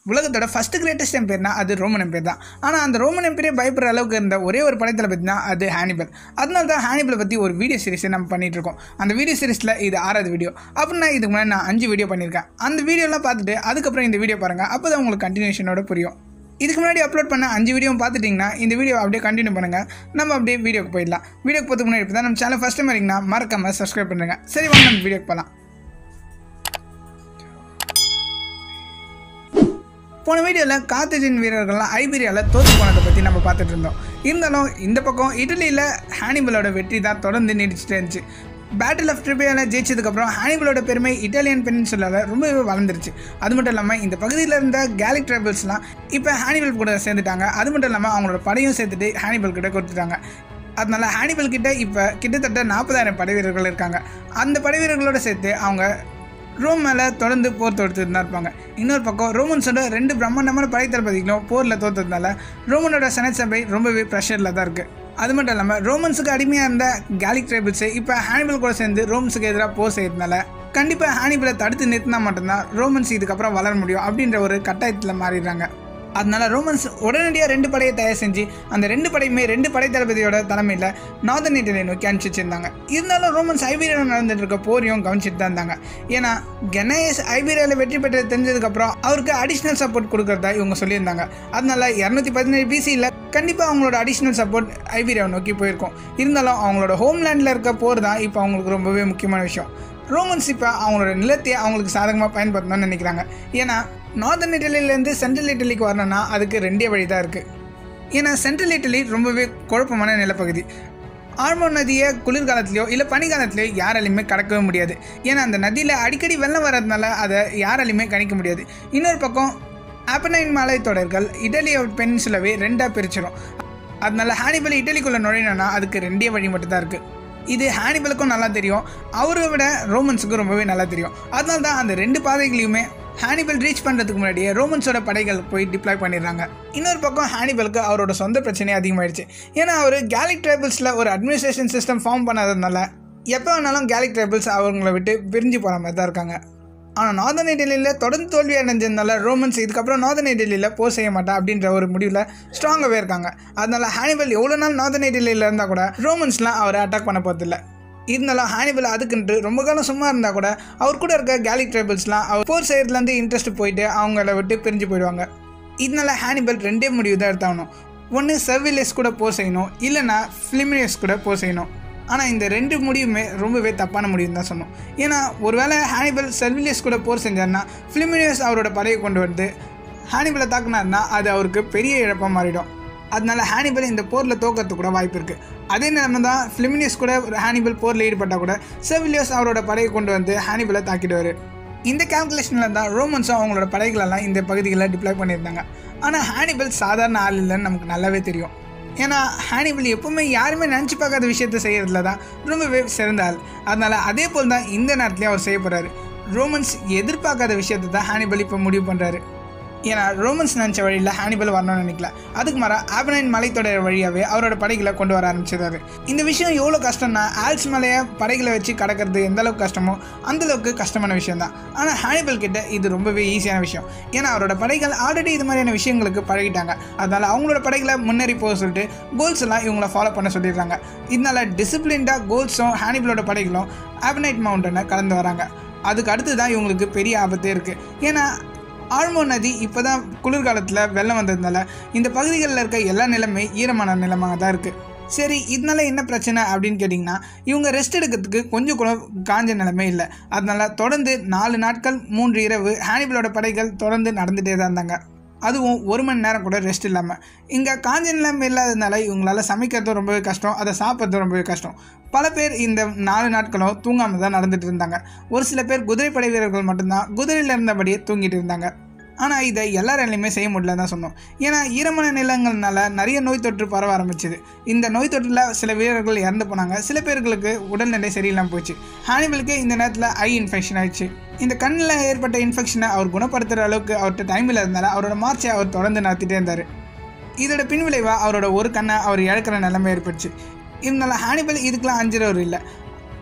உலகத்தோட first greatest எம்பையர்னா அது Roman empire தான் ஆனால் அந்த ரோமன் எம்பையரே பயப்படுற அளவுக்கு இருந்த ஒரே ஒரு படைத்தலை பற்றினா அது ஹானிபல் அதனால தான் ஹானிபலை பற்றி ஒரு வீடியோ சீரிஸை நம்ம பண்ணிட்டு இருக்கோம் அந்த வீடியோ சீரிஸில் இது ஆறாவது வீடியோ அப்படின்னா இதுக்கு முன்னாடி நான் அஞ்சு வீடியோ பண்ணியிருக்கேன் அந்த வீடியோலாம் பார்த்துட்டு அதுக்கப்புறம் இந்த வீடியோ பாருங்கள் அப்போ தான் உங்களுக்கு கண்டினியூஷனோட புரியும் இதுக்கு முன்னாடி அப்லோட் பண்ண அஞ்சு வீடியோ பார்த்துட்டிங்கன்னா இந்த வீடியோ அப்படியே கண்டினியூ பண்ணுங்கள் நம்ம அப்படியே வீடியோக்கு போயிடலாம் வீடியோக்கு போகிறதுக்கு முன்னாடி இப்போ தான் நம்ம சேனல் ஃபஸ்ட் டைம் வரீங்கன்னா மறக்காமல் சப்ஸ்கிரைப் பண்ணுங்கள் சரி வாங்க நம்ம வீடியோக்கு போகலாம் போன வீடியோவில் காத்தஜின் வீரர்கள்லாம் ஐபீரியாவில் தோற்று போனதை பற்றி நம்ம பார்த்துட்டு இருந்தோம் இருந்தாலும் இந்த பக்கம் இட்டலியில் ஹானிபலோட வெற்றி தான் தொடர்ந்து நீடிச்சுட்டே இருந்துச்சு பேட்டில் ஆஃப் ட்ரிபியாவில் ஜெயிச்சதுக்கப்புறம் ஹானிபலோட பெருமை இட்டாலியன் பெனின்சுலாவில் ரொம்பவே வளர்ந்துருச்சு அது மட்டும் இல்லாமல் இந்த பகுதியில் இருந்த கேலிக் ட்ரைபிள்ஸ்லாம் இப்போ ஹானிபல் கூட சேர்ந்துட்டாங்க அது மட்டும் இல்லாமல் அவங்களோட படையும் சேர்த்துட்டு ஹானிபல் கிட்ட கொடுத்துட்டாங்க அதனால ஹானிபல் கிட்ட இப்போ கிட்டத்தட்ட நாற்பதாயிரம் படை வீரர்கள் இருக்காங்க அந்த படை வீரர்களோட சேர்த்து அவங்க ரோம் மேலே தொடர்ந்து போர் தொடுத்துட்டு தான் இருப்பாங்க இன்னொரு பக்கம் ரோமன்ஸோட ரெண்டு பிரம்மாண்டமான படை தளபதிகளும் போரில் தோற்றதுனால ரோமனோட செனட் சபை ரொம்பவே ப்ரெஷரில் தான் இருக்குது அது மட்டும் இல்லாமல் ரோமன்ஸுக்கு அடிமையாக இருந்த கேலிக் ட்ரைபிள்ஸு இப்போ ஹானிபல் கூட சேர்ந்து ரோமன்ஸுக்கு எதிராக போர் செய்யறதுனால கண்டிப்பாக ஹானிபலை தடுத்து நிறுத்தினா மட்டும்தான் ரோமன்ஸ் இதுக்கப்புறம் வளர முடியும் அப்படின்ற ஒரு கட்டாயத்தில் மாறிடுறாங்க அதனால ரோமன்ஸ் உடனடியாக ரெண்டு படையை தயார் செஞ்சு அந்த ரெண்டு படையுமே ரெண்டு படை தளபதியோட தலைமையில் நார்தன் இட்டலியை நோக்கி அனுப்பிச்சு வச்சிருந்தாங்க இருந்தாலும் ரோமன்ஸ் ஐபீரியாவில் நடந்துட்டு இருக்க போரையும் கவனிச்சுட்டு தான் இருந்தாங்க ஏன்னா கெனேஸ் ஐபீரியாவில் வெற்றி பெற்றது தெரிஞ்சதுக்கப்புறம் அவருக்கு அடிஷ்னல் சப்போர்ட் கொடுக்கறதா இவங்க சொல்லியிருந்தாங்க அதனால இரநூத்தி பதினேழு பிசியில் கண்டிப்பாக அவங்களோட அடிஷ்னல் சப்போர்ட் ஐபீரியாவை நோக்கி போயிருக்கும் இருந்தாலும் அவங்களோட ஹோம்லேண்டில் இருக்க போர் தான் இப்போ அவங்களுக்கு ரொம்பவே முக்கியமான விஷயம் ரோமன்ஸ் இப்போ அவங்களோட நிலத்தையே அவங்களுக்கு சாதகமாக பயன்படுத்தணும்னு நினைக்கிறாங்க ஏன்னா நார்தர்ன் இட்டலியிலேருந்து சென்ட்ரல் இட்டலிக்கு வரணும்னா அதுக்கு ரெண்டே வழி தான் இருக்குது ஏன்னா சென்ட்ரல் இட்டலி ரொம்பவே குழப்பமான நிலப்பகுதி ஆழ்மோ நதியை குளிர்காலத்துலையோ இல்லை பனிக்காலத்துலையோ யாராலையுமே கடக்கவே முடியாது ஏன்னா அந்த நதியில் அடிக்கடி வெள்ளம் வர்றதுனால அதை யாராலையுமே கணிக்க முடியாது இன்னொரு பக்கம் ஆப்பனைன் மலை தொடர்கள் இட்டலியோட பென்சிலவே ரெண்டாக பிரிச்சிடும் அதனால ஹானிபல் இட்டலிக்குள்ளே நுழையணும்னா அதுக்கு ரெண்டே வழி மட்டும் தான் இருக்குது இது ஹானிபலுக்கும் நல்லா தெரியும் அவரை விட ரோமன்ஸுக்கும் ரொம்பவே நல்லா தெரியும் அதனால தான் அந்த ரெண்டு பாதைகளையுமே ஹானிபல் ரீச் பண்ணுறதுக்கு முன்னாடியே ரோமன்ஸோட படைகள் போய் டிப்ளாய் பண்ணிடுறாங்க இன்னொரு பக்கம் ஹானிபலுக்கு அவரோட சொந்த பிரச்சனையே அதிகமாயிடுச்சு ஏன்னா அவர் கேலிக் ட்ரைபிள்ஸில் ஒரு அட்மினிஸ்ட்ரேஷன் சிஸ்டம் ஃபார்ம் பண்ணாததுனால எப்போ வேணாலும் கேலிக் ட்ரைபிள்ஸ் அவங்கள விட்டு பிரிஞ்சு போகிற மாதிரி தான் இருக்காங்க ஆனால் நார்தன் இட்டலியில் தொடர்ந்து தோல்வி அடைஞ்சதுனால ரோமன்ஸ் இதுக்கப்புறம் நார்தன் இட்டலியில் போர் செய்ய மாட்டா அப்படின்ற ஒரு முடிவில் ஸ்ட்ராங்காகவே இருக்காங்க அதனால ஹானிபல் எவ்வளோ நாள் நார்தன் இட்டலியில் இருந்தால் கூட ரோமன்ஸ்லாம் அவரை அட்டாக் பண்ண போகிறதில்ல இருந்தாலும் ஹானிபல் அதுக்குன்ட்டு ரொம்ப காலம் சும்மா இருந்தால் கூட அவர் கூட இருக்க கேலிக் ட்ரைபிள்ஸ்லாம் அவர் போர் செய்கிறதுலேருந்து இன்ட்ரெஸ்ட் போயிட்டு அவங்கள விட்டு பிரிஞ்சு போயிடுவாங்க இதனால ஹானிபல் ரெண்டே முடிவு தான் எடுத்தாகணும் ஒன்று செர்விலியஸ் கூட போர் செய்யணும் இல்லைனா ஃபிலிமினியஸ் கூட போர் செய்யணும் ஆனால் இந்த ரெண்டு முடிவுமே ரொம்பவே தப்பான முடிவுன்னு தான் சொன்னோம் ஏன்னா ஒருவேளை ஹானிபல் செர்விலியஸ் கூட போர் செஞ்சார்னா ஃபிலிமினியஸ் அவரோட படையை கொண்டு வந்து ஹானிபலை தாக்குனார்னா அது அவருக்கு பெரிய இழப்பாக மாறிடும் அதனால ஹானிபல் இந்த போரில் தோக்கிறதுக்கு கூட வாய்ப்பு இருக்குது அதே நிலைமை தான் ஃபிலிமினியஸ் கூட ஹானிபல் போரில் ஈடுபட்டால் கூட செர்விலியஸ் அவரோட படையை கொண்டு வந்து ஹானிபலை தாக்கிடுவார் இந்த கால்குலேஷனில் தான் ரோமன்ஸும் அவங்களோட படைகளெல்லாம் இந்த பகுதிகளில் டிப்ளாய் பண்ணியிருந்தாங்க ஆனால் ஹானிபல் சாதாரண ஆள் இல்லைன்னு நமக்கு நல்லாவே தெரியும் ஏன்னா ஹானிபல் எப்பவுமே யாருமே நினச்சி பார்க்காத விஷயத்த செய்கிறதுல தான் ரொம்பவே சிறந்த ஆள் அதனால் அதே போல் தான் இந்த நேரத்துலையும் அவர் செய்ய போகிறாரு ரோமன்ஸ் எதிர்பார்க்காத விஷயத்தை தான் ஹானிபல் இப்போ முடிவு பண்ணுறாரு ஏன்னா ரோமன்ஸ் நினச்ச வழியில் ஹானிபல் வரணும்னு நினைக்கல அதுக்கு மாறா ஆபனைன் மலைத்தொடர் வழியாகவே அவரோட படைகளை கொண்டு வர ஆரம்பிச்சிருந்தாரு இந்த விஷயம் எவ்வளோ கஷ்டம்னா ஆல்ஸ் மலையை படைகளை வச்சு கடக்கிறது எந்த அளவுக்கு கஷ்டமோ அந்தளவுக்கு கஷ்டமான விஷயம் தான் ஆனால் ஹானிபல் கிட்ட இது ரொம்பவே ஈஸியான விஷயம் ஏன்னா அவரோட படைகள் ஆல்ரெடி இது மாதிரியான விஷயங்களுக்கு பழகிட்டாங்க அதனால் அவங்களோட படைகளை முன்னேறி போக சொல்லிட்டு கோல்ஸ் எல்லாம் இவங்கள ஃபாலோ பண்ண சொல்லிடுறாங்க இதனால் டிசிப்ளின்டாக கோல்ஸும் ஹானிபலோட படைகளும் ஆபனைட் மவுண்டனை கலந்து வராங்க அதுக்கு அடுத்து தான் இவங்களுக்கு பெரிய ஆபத்தே இருக்குது ஏன்னா ஆழ்மோ நதி இப்போ தான் குளிர்காலத்தில் வெள்ளம் வந்ததுனால இந்த பகுதிகளில் இருக்க எல்லா நிலமே ஈரமான நிலமாக தான் இருக்குது சரி இதனால என்ன பிரச்சனை அப்படின்னு கேட்டிங்கன்னா இவங்க ரெஸ்ட் எடுக்கிறதுக்கு கொஞ்சம் கூட காஞ்ச நிலைமை இல்லை அதனால தொடர்ந்து நாலு நாட்கள் மூன்று இரவு ஹானிபலோட படைகள் தொடர்ந்து நடந்துகிட்டே தான் இருந்தாங்க அதுவும் ஒரு மணி நேரம் கூட ரெஸ்ட் இல்லாமல் இங்கே காஞ்ச நிலைமை இல்லாததுனால இவங்களால சமைக்கிறதும் ரொம்பவே கஷ்டம் அதை சாப்பிட்றதும் ரொம்பவே கஷ்டம் பல பேர் இந்த நாலு நாட்களும் தூங்காமல் தான் நடந்துட்டு இருந்தாங்க ஒரு சில பேர் குதிரைப்படை வீரர்கள் மட்டும்தான் குதிரையில் இருந்தபடியே தூங்கிட்டு இருந்தாங்க ஆனால் இதை எல்லாராலையுமே செய்ய முடியல தான் சொன்னோம் ஏன்னா ஈரமான நிலங்கள்னால நிறைய நோய் தொற்று பரவ ஆரம்பிச்சுது இந்த நோய் தொற்றில் சில வீரர்கள் இறந்து போனாங்க சில பேர்களுக்கு உடல்நிலை சரியில்லாமல் போச்சு ஹானிபலுக்கு இந்த நேரத்தில் ஐ இன்ஃபெக்ஷன் ஆயிடுச்சு இந்த கண்ணில் ஏற்பட்ட இன்ஃபெக்ஷனை அவர் குணப்படுத்துகிற அளவுக்கு அவர்கிட்ட டைம் இல்லாதனால அவரோட மார்ச்சை அவர் தொடர்ந்து நடத்திட்டே இருந்தார் இதோட பின்விளைவாக அவரோட ஒரு கண்ணை அவர் இழக்கிற நிலைமை ஏற்பட்டுச்சு இருந்தாலும் ஹானிபல் இதுக்கெல்லாம் அஞ்சுறவர் இல்லை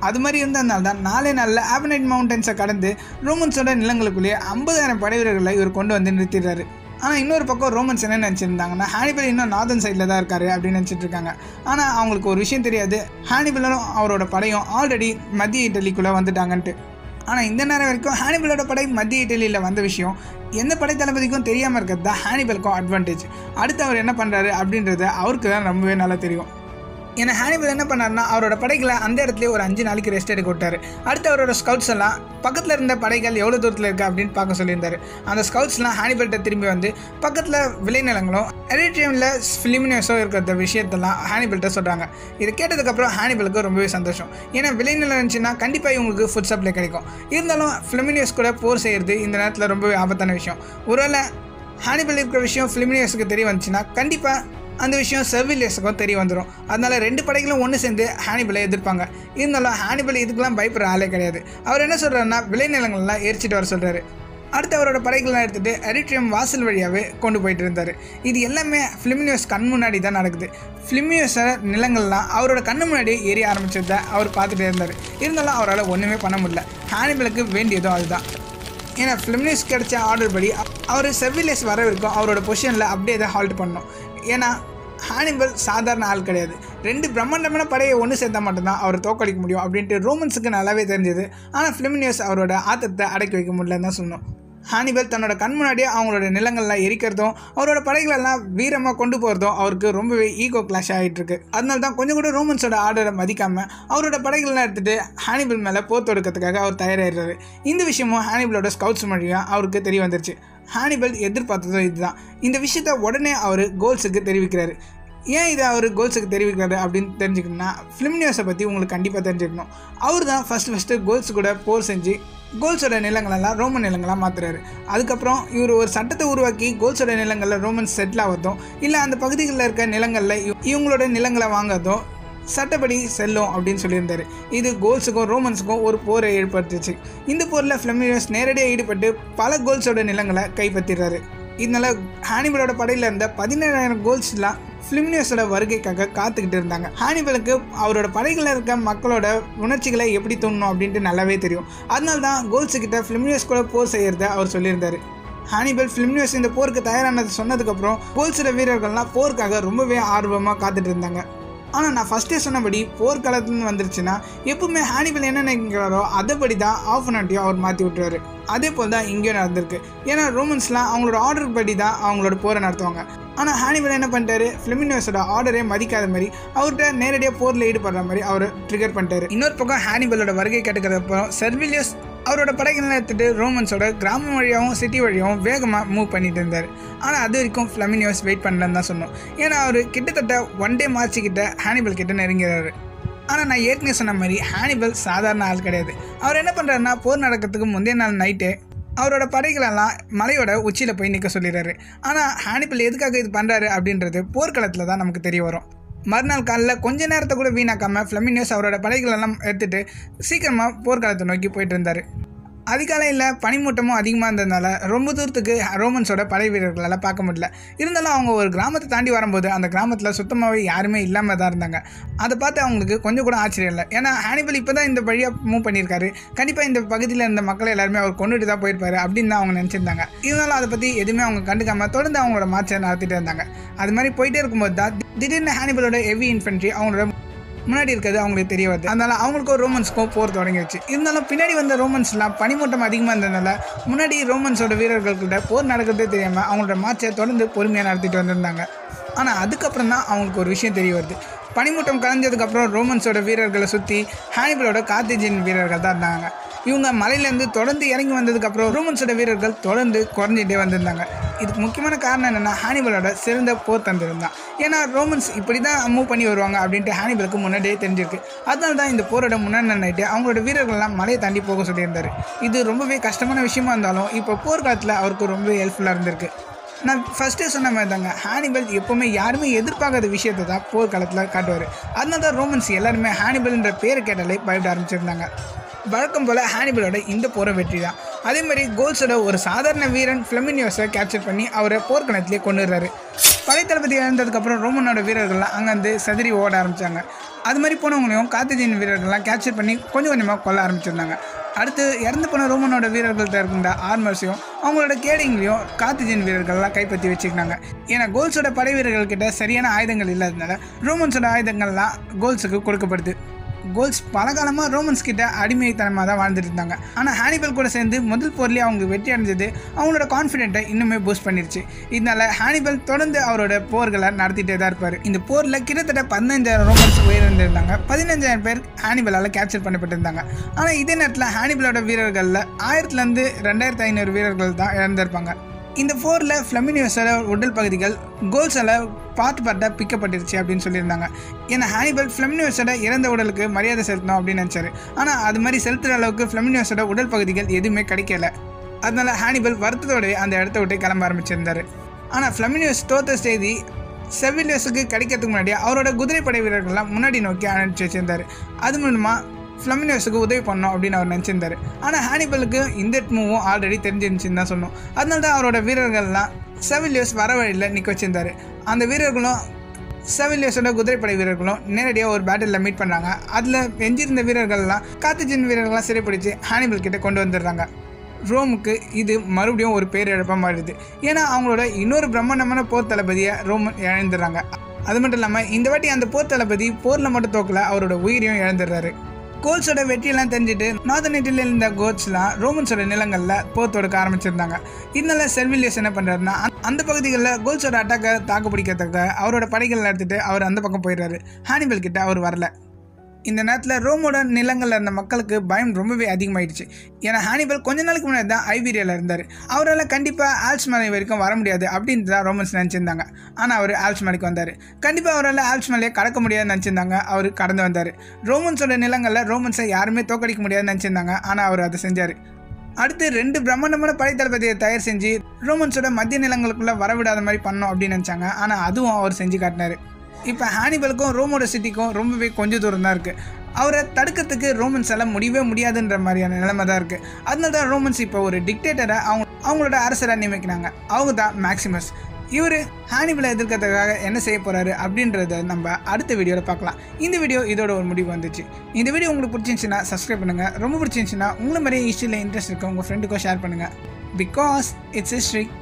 அது மாதிரி இருந்ததுனால தான் நாலே நாளில் ஆபனைட் மவுண்டன்ஸை கடந்து ரோமன்ஸோட நிலங்களுக்குள்ளேயே ஐம்பதாயிரம் படை வீரர்களை இவர் கொண்டு வந்து நிறுத்திடுறாரு ஆனால் இன்னொரு பக்கம் ரோமன்ஸ் என்ன நினச்சிருந்தாங்கன்னா ஹானிபல் இன்னும் நார்தன் சைடில் தான் இருக்காரு அப்படின்னு நினச்சிட்டு இருக்காங்க ஆனால் அவங்களுக்கு ஒரு விஷயம் தெரியாது ஹானிபலும் அவரோட படையும் ஆல்ரெடி மத்திய இட்டலிக்குள்ளே வந்துட்டாங்கன்ட்டு ஆனால் இந்த நேரம் வரைக்கும் ஹானிபலோட படை மத்திய இட்டலியில் வந்த விஷயம் எந்த படை தளபதிக்கும் தெரியாமல் இருக்கிறது தான் ஹானிபலுக்கும் அட்வான்டேஜ் அடுத்து அவர் என்ன பண்ணுறாரு அப்படின்றது அவருக்கு தான் ரொம்பவே நல்லா தெரியும் ஏன்னா ஹானிபல் என்ன பண்ணாருன்னா அவரோட படைகளை அந்த இடத்துல ஒரு அஞ்சு நாளைக்கு ரெஸ்ட் எடுக்க விட்டாரு அடுத்து அவரோட ஸ்கவுட்ஸ் எல்லாம் பக்கத்தில் இருந்த படைகள் எவ்வளோ தூரத்தில் இருக்குது அப்படின்னு பார்க்க சொல்லியிருந்தாரு அந்த ஸ்கவுட்ஸ்லாம் ஹானிபல்கிட்ட திரும்பி வந்து பக்கத்தில் விளைநிலங்களும் எரிட்ரியமில் ஃபிலிமினஸோ இருக்கிற விஷயத்தெல்லாம் ஹானிபல்கிட்ட சொல்கிறாங்க இது கேட்டதுக்கப்புறம் ஹானிபலுக்கு ரொம்பவே சந்தோஷம் ஏன்னா விளைநிலம் இருந்துச்சுன்னா கண்டிப்பாக இவங்களுக்கு ஃபுட் சப்ளை கிடைக்கும் இருந்தாலும் ஃபிலிமினியஸ் கூட போர் செய்கிறது இந்த நேரத்தில் ரொம்பவே ஆபத்தான விஷயம் ஒருவேளை ஹானிபல் இருக்கிற விஷயம் ஃபிலிமினியஸுக்கு தெரிய வந்துச்சுன்னா கண்டிப்பாக அந்த விஷயம் செர்விலியஸுக்கும் தெரிய வந்துடும் அதனால ரெண்டு படைகளும் ஒன்று சேர்ந்து ஹானிபலை எதிர்ப்பாங்க இருந்தாலும் ஹானிபல் இதுக்கெல்லாம் பயப்படுற ஆளே கிடையாது அவர் என்ன சொல்கிறாருன்னா விளைநிலங்கள்லாம் எரிச்சிட்டு வர சொல்கிறாரு அடுத்து அவரோட படைகள்லாம் எடுத்துகிட்டு எரிட்ரியம் வாசல் வழியாகவே கொண்டு போயிட்டு இருந்தார் இது எல்லாமே ஃபிலிமினியஸ் கண் முன்னாடி தான் நடக்குது ஃபிலிமினியஸோட நிலங்கள்லாம் அவரோட கண்ணு முன்னாடி எரிய ஆரம்பிச்சதை அவர் பார்த்துட்டே இருந்தார் இருந்தாலும் அவரால் ஒன்றுமே பண்ண முடியல ஹானிபலுக்கு வேண்டியதும் அதுதான் ஏன்னா ஃபிலிமினிஸ் கிடைச்ச ஆர்டர் படி அவர் செவிலியஸ் வர வரைக்கும் அவரோட பொசிஷனில் அப்படியே தான் ஹால்ட் பண்ணணும் ஏன்னா ஹானிபல் சாதாரண ஆள் கிடையாது ரெண்டு பிரம்மாண்டமான படையை ஒன்று சேர்த்தா மட்டும்தான் அவர் தோக்கடிக்க முடியும் அப்படின்ட்டு ரோமன்ஸுக்கு நல்லாவே தெரிஞ்சது ஆனால் ஃபிலிமினியஸ் அவரோட ஆத்தத்தை அடக்கி வைக்க முடியலன்னு தான் சொன்னோம் ஹானிபல் தன்னோட கண் முன்னாடியே அவங்களோட நிலங்கள்லாம் எரிக்கிறதும் அவரோட படைகளெல்லாம் வீரமாக கொண்டு போகிறதும் அவருக்கு ரொம்பவே ஈகோ கிளாஷ் ஆகிட்டு இருக்கு அதனால தான் கொஞ்சம் கூட ரோமன்ஸோட ஆர்டரை மதிக்காமல் அவரோட படைகள்லாம் எடுத்துகிட்டு ஹானிபல் மேலே போர் தொடுக்கிறதுக்காக அவர் தயாராகிடுறாரு இந்த விஷயமும் ஹானிபலோட ஸ்கவுட்ஸ் வழியாக அவருக்கு தெரிய வந்துருச்சு ஹானிபல் எதிர்பார்த்ததும் இதுதான் இந்த விஷயத்த உடனே அவர் கோல்ஸுக்கு தெரிவிக்கிறாரு ஏன் இதை அவர் கோல்ஸுக்கு தெரிவிக்கிறாரு அப்படின்னு தெரிஞ்சுக்கணும்னா ஃபிலிம் நியூஸை பற்றி உங்களுக்கு கண்டிப்பாக தெரிஞ்சுக்கணும் அவர் தான் ஃபஸ்ட்டு ஃபஸ்ட்டு கோல்ஸ் கூட போர் செஞ்சு கோல்ஸோட நிலங்களெல்லாம் ரோமன் நிலங்களாக மாற்றுறாரு அதுக்கப்புறம் இவர் ஒரு சட்டத்தை உருவாக்கி கோல்ஸோட நிலங்களில் ரோமன்ஸ் செட்டில் ஆகிறதும் இல்லை அந்த பகுதிகளில் இருக்க நிலங்களில் இவ- இவங்களோட நிலங்களை வாங்குறதும் சட்டப்படி செல்லும் அப்படின்னு சொல்லியிருந்தாரு இது கோல்ஸுக்கும் ரோமன்ஸுக்கும் ஒரு போரை ஏற்படுத்துச்சு இந்த போரில் ஃபிளமினியஸ் நேரடியாக ஈடுபட்டு பல கோல்ஸோட நிலங்களை கைப்பற்றிடுறாரு இதனால ஹானிபலோட படையில் இருந்த பதினேழாயிரம் கோல்ஸ்லாம் ஃபிலிமினியஸோட வருகைக்காக காத்துக்கிட்டு இருந்தாங்க ஹானிபலுக்கு அவரோட படைகளில் இருக்க மக்களோட உணர்ச்சிகளை எப்படி தோணணும் அப்படின்ட்டு நல்லாவே தெரியும் அதனால தான் கோல்ஸு கிட்ட ஃபிலிமினியஸ் கூட போர் செய்யறத அவர் சொல்லியிருந்தாரு ஹானிபல் ஃபிலிமினியஸ் இந்த போருக்கு தயாரானது சொன்னதுக்கப்புறம் கோல்ஸோட வீரர்கள்லாம் போருக்காக ரொம்பவே ஆர்வமாக காத்துட்டு இருந்தாங்க ஆனால் நான் ஃபஸ்ட்டே சொன்னபடி போர்க்களத்துலேருந்து வந்துருச்சுன்னா எப்பவுமே ஹானிபல் என்ன நினைக்கிறாரோ அதைப்படி தான் ஆஃப் அனாட்டியும் அவர் மாற்றி விட்டுருவாரு அதே போல் தான் இங்கேயும் நடந்திருக்கு ஏன்னா ரோமன்ஸ்லாம் அவங்களோட ஆர்டர் படி தான் அவங்களோட போரை நடத்துவாங்க ஆனால் ஹானிபல் என்ன பண்ணிட்டாரு ஃபிலிமினோஸோட ஆர்டரே மதிக்காத மாதிரி அவர்கிட்ட நேரடியாக போரில் ஈடுபடுற மாதிரி அவர் ட்ரிகர் பண்ணிட்டாரு இன்னொரு பக்கம் ஹானிபலோட வருகை கேட்டுக்கிறப்போ செர்விலியஸ் அவரோட படைகளை எடுத்துட்டு ரோமன்ஸோட கிராமம் வழியாகவும் சிட்டி வழியாகவும் வேகமாக மூவ் பண்ணிட்டு இருந்தார் ஆனால் அது வரைக்கும் ஃப்ளமினியோஸ் வெயிட் பண்ணலன்னு தான் சொன்னோம் ஏன்னா அவர் கிட்டத்தட்ட ஒன் டே மார்ச் கிட்ட ஹானிபல் கிட்ட நெருங்கிறாரு ஆனால் நான் ஏற்கனவே சொன்ன மாதிரி ஹானிபல் சாதாரண ஆள் கிடையாது அவர் என்ன பண்ணுறாருன்னா போர் நடக்கிறதுக்கு முந்தைய நாள் நைட்டே அவரோட படைகளெல்லாம் மலையோட உச்சியில் போய் நிற்க சொல்லிடுறாரு ஆனால் ஹானிபல் எதுக்காக இது பண்ணுறாரு அப்படின்றது போர்க்களத்தில் தான் நமக்கு தெரிய வரும் மறுநாள் காலைல கொஞ்ச நேரத்தை கூட வீணாக்காமல் ஃப்ளமினியோஸ் அவரோட படைகளெல்லாம் எடுத்துட்டு சீக்கிரமாக போர்க்களத்தை நோக்கி போயிட்டு இருந்தார் அதிகாலையில் பனிமூட்டமும் அதிகமாக இருந்ததுனால ரொம்ப தூரத்துக்கு ரோமன்ஸோட படை வீரர்களால் பார்க்க முடியல இருந்தாலும் அவங்க ஒரு கிராமத்தை தாண்டி வரும்போது அந்த கிராமத்தில் சுத்தமாகவே யாருமே இல்லாமல் தான் இருந்தாங்க அதை பார்த்து அவங்களுக்கு கொஞ்சம் கூட ஆச்சரியம் இல்லை ஏன்னா ஹானிபல் இப்போ தான் இந்த வழியாக மூவ் பண்ணியிருக்காரு கண்டிப்பாக இந்த பகுதியில் இருந்த மக்கள் எல்லாருமே அவர் கொண்டுட்டு தான் போயிருப்பாரு அப்படின்னு தான் அவங்க நினச்சிருந்தாங்க இருந்தாலும் அதை பற்றி எதுவுமே அவங்க கண்டுக்காமல் தொடர்ந்து அவங்களோட மார்ச்சை நடத்திட்டு இருந்தாங்க அது மாதிரி போயிட்டே இருக்கும்போது தான் திடீர்னு ஹானிபலோட ஹெவி இன்ஃபென்ட்ரி அவங்களோட முன்னாடி இருக்கிறது அவங்களுக்கு தெரிய வருது அதனால அவங்களுக்கும் ரோமன்ஸ்க்கும் போர் தொடங்கிடுச்சு இருந்தாலும் பின்னாடி வந்த ரோமன்ஸ்லாம் பனிமூட்டம் அதிகமாக இருந்ததுனால முன்னாடி ரோமன்ஸோட வீரர்கள்கிட்ட போர் நடக்கிறதே தெரியாமல் அவங்களோட மார்ச்சை தொடர்ந்து பொறுமையாக நடத்திட்டு வந்திருந்தாங்க ஆனால் அதுக்கப்புறம் தான் அவங்களுக்கு ஒரு விஷயம் தெரிய வருது பனிமூட்டம் கலைஞ்சதுக்கப்புறம் ரோமன்ஸோட வீரர்களை சுற்றி ஹானிபலோட கார்த்தேஜின் வீரர்கள் தான் இருந்தாங்க இவங்க மலையிலேருந்து தொடர்ந்து இறங்கி வந்ததுக்கப்புறம் ரோமன்ஸோட வீரர்கள் தொடர்ந்து குறைஞ்சிட்டே வந்திருந்தாங்க இதுக்கு முக்கியமான காரணம் என்னென்னா ஹானிபலோட சிறந்த போர் தந்திரம் தான் ஏன்னா ரோமன்ஸ் இப்படி தான் மூவ் பண்ணி வருவாங்க அப்படின்ட்டு ஹானிபலுக்கு முன்னாடியே தெரிஞ்சிருக்கு அதனால தான் இந்த போரோட முன்னாடி நைட்டு அவங்களோட வீரர்கள்லாம் மலையை தாண்டி போக சொல்லியிருந்தாரு இது ரொம்பவே கஷ்டமான விஷயமா இருந்தாலும் இப்போ போர்க்காலத்தில் அவருக்கு ரொம்பவே ஹெல்ப்ஃபுல்லாக இருந்திருக்கு நான் ஃபஸ்ட்டே சொன்ன மாதிரி தாங்க ஹானிபல் எப்போவுமே யாருமே எதிர்பார்க்காத விஷயத்தை தான் போர்க்காலத்தில் காட்டுவார் அதனால தான் ரோமன்ஸ் எல்லாருமே ஹானிபல்ன்ற பேரை கேட்டாலே பயப்பட ஆரம்பிச்சிருந்தாங்க வழக்கம் போல் ஹானிபலோட இந்த போரை வெற்றி தான் அதே மாதிரி கோல்ஸோட ஒரு சாதாரண வீரன் ஃப்ளமினியோஸை கேப்சர் பண்ணி அவரை போர்க்களத்திலே கொண்டுடுறாரு படைத்தளபதி இழந்ததுக்கப்புறம் ரோமனோட வீரர்கள்லாம் அங்கேருந்து சதுரி ஓட ஆரம்பித்தாங்க அது மாதிரி போனவங்களையும் கார்த்தேஜியன் வீரர்கள்லாம் கேப்சர் பண்ணி கொஞ்சம் கொஞ்சமாக கொல்ல ஆரம்பிச்சிருந்தாங்க அடுத்து இறந்து போன ரோமனோட வீரர்கள்ட்ட இருந்த ஆர்மர்ஸையும் அவங்களோட கேடிங்லையும் கார்த்திஜியன் வீரர்கள்லாம் கைப்பற்றி வச்சுக்கினாங்க ஏன்னா கோல்ஸோட படை வீரர்கள்கிட்ட சரியான ஆயுதங்கள் இல்லாததுனால ரோமன்ஸோட ஆயுதங்கள்லாம் கோல்ஸுக்கு கொடுக்கப்படுது கோல்ஸ் பல காலமாக ரோமன்ஸ் கிட்ட அடிமைத்தனமாக தான் வாழ்ந்துட்டு இருந்தாங்க ஆனால் ஹானிபல் கூட சேர்ந்து முதல் போர்லேயே அவங்க வெற்றி அடைஞ்சது அவங்களோட கான்ஃபிடென்ட்டை இன்னுமே பூஸ்ட் பண்ணிருச்சு இதனால ஹானிபல் தொடர்ந்து அவரோட போர்களை நடத்திட்டே தான் இருப்பார் இந்த போரில் கிட்டத்தட்ட பதினஞ்சாயிரம் ரோமன்ஸ் உயிரிழந்திருந்தாங்க பதினஞ்சாயிரம் பேர் ஹானிபலால் கேப்சர் பண்ணப்பட்டிருந்தாங்க ஆனால் இதே நேரத்தில் ஹானிபலோட வீரர்களில் ஆயிரத்துலேருந்து ரெண்டாயிரத்து ஐநூறு வீரர்கள் தான் இழந்திருப்பாங்க இந்த ஃபோரில் ஃப்ளமினியோஸோட உடல் பகுதிகள் கோல்ஸால் பார்த்து பார்ட்டாக பிக்கப்பட்டுருச்சு அப்படின்னு சொல்லியிருந்தாங்க ஏன்னா ஹானிபல் ஃப்ளமினியோஸோட இறந்த உடலுக்கு மரியாதை செலுத்தணும் அப்படின்னு நினச்சாரு ஆனால் அது மாதிரி செலுத்துகிற அளவுக்கு ஃப்ளமினியோஸோட உடல் பகுதிகள் எதுவுமே கிடைக்கல அதனால ஹானிபல் வருத்தத்தோடவே அந்த இடத்த விட்டு கிளம்ப ஆரம்பிச்சிருந்தாரு ஆனால் ஃப்ளமினியோஸ் தோத்த செய்தி செவிலியஸுக்கு கிடைக்கிறதுக்கு முன்னாடி அவரோட குதிரைப்படை வீரர்கள்லாம் முன்னாடி நோக்கி அனுப்பிச்சு வச்சிருந்தாரு அது மூலமாக ஃப்ளமினியோஸுக்கு உதவி பண்ணோம் அப்படின்னு அவர் நினச்சிருந்தாரு ஆனால் ஹானிபலுக்கு இந்த மூவும் ஆல்ரெடி தெரிஞ்சிருந்துச்சுன்னு தான் சொன்னோம் அதனால தான் அவரோட வீரர்கள்லாம் செவிலியோஸ் வர வழியில் நிற்க வச்சிருந்தாரு அந்த வீரர்களும் செவிலியஸோட குதிரைப்படை வீரர்களும் நேரடியாக ஒரு பேட்டிலில் மீட் பண்ணுறாங்க அதில் எஞ்சிருந்த வீரர்கள்லாம் காத்துஜின் வீரர்கள்லாம் சிறைப்பிடிச்சு ஹானிபல் கிட்ட கொண்டு வந்துடுறாங்க ரோமுக்கு இது மறுபடியும் ஒரு பேரிழப்பாக மாறுது ஏன்னா அவங்களோட இன்னொரு பிரம்மாண்டமான போர் தளபதியை ரோமன் இழந்துடுறாங்க அது மட்டும் இல்லாமல் இந்த வாட்டி அந்த போர் தளபதி போரில் மட்டும் தோக்கல அவரோட உயிரையும் இழந்துடுறாரு கோல்ஸோட வெற்றியெல்லாம் தெரிஞ்சுட்டு நார்தன் இட்டலியில் இருந்த கோட்ஸ்லாம் ரோமன்ஸோட நிலங்களில் போர் தொடுக்க ஆரம்பிச்சிருந்தாங்க இதனால செல்விலியஸ் என்ன பண்ணுறாருன்னா அந்த பகுதிகளில் கோல்ஸோட அட்டாக்கை தாக்கு பிடிக்கிறதுக்கு அவரோட படைகள் எடுத்துட்டு அவர் அந்த பக்கம் போயிடுறாரு ஹானிபல் கிட்ட அவர் வரல இந்த நேரத்தில் ரோமோட நிலங்களில் இருந்த மக்களுக்கு பயம் ரொம்பவே அதிகமாயிடுச்சு ஏன்னா ஹானிபல் கொஞ்ச நாளுக்கு முன்னாடி தான் ஐபீரியாவில் இருந்தார் அவரால் கண்டிப்பாக ஆல்ஸ் மலை வரைக்கும் வர முடியாது அப்படின்னு தான் ரோமன்ஸ் நினச்சிருந்தாங்க ஆனால் அவர் ஆல்ஸ் மலைக்கு வந்தார் கண்டிப்பாக அவரால் ஆல்ஸ் மலையை கடக்க முடியாதுன்னு நினச்சிருந்தாங்க அவர் கடந்து வந்தார் ரோமன்ஸோட நிலங்களில் ரோமன்ஸை யாருமே தோக்கடிக்க முடியாதுன்னு நினச்சிருந்தாங்க ஆனால் அவர் அதை செஞ்சார் அடுத்து ரெண்டு பிரம்மாண்டமான படை தளபதியை தயார் செஞ்சு ரோமன்ஸோட மத்திய நிலங்களுக்குள்ளே வரவிடாத மாதிரி பண்ணோம் அப்படின்னு நினச்சாங்க ஆனால் அதுவும் அவர் செஞ்சு காட்டினார் இப்போ ஹானிபலுக்கும் ரோமோட சிட்டிக்கும் ரொம்பவே கொஞ்சம் தூரம் தான் இருக்குது அவரை தடுக்கிறதுக்கு ரோமன்ஸ் எல்லாம் முடியவே முடியாதுன்ற மாதிரியான நிலைமை தான் இருக்குது அதனால தான் ரோமன்ஸ் இப்போ ஒரு டிக்டேட்டரை அவங்க அவங்களோட அரசராக நியமிக்கிறாங்க அவங்க தான் மேக்சிமஸ் இவர் ஹானிபலை எதிர்க்கிறதுக்காக என்ன செய்ய போகிறாரு அப்படின்றத நம்ம அடுத்த வீடியோவில் பார்க்கலாம் இந்த வீடியோ இதோட ஒரு முடிவு வந்துச்சு இந்த வீடியோ உங்களுக்கு பிடிச்சிருந்துச்சுன்னா சப்ஸ்கிரைப் பண்ணுங்கள் ரொம்ப பிடிச்சிருந்துச்சுன்னா உங்களை மாதிரியே ஹிஸ்ட்ரியில் இன்ட்ரெஸ்ட் இருக்க உங்கள் ஃப்ரெண்டுக்கும் ஷேர் பண்ணுங்கள் பிகாஸ் இட்ஸ் ஹிஸ்ட்ரி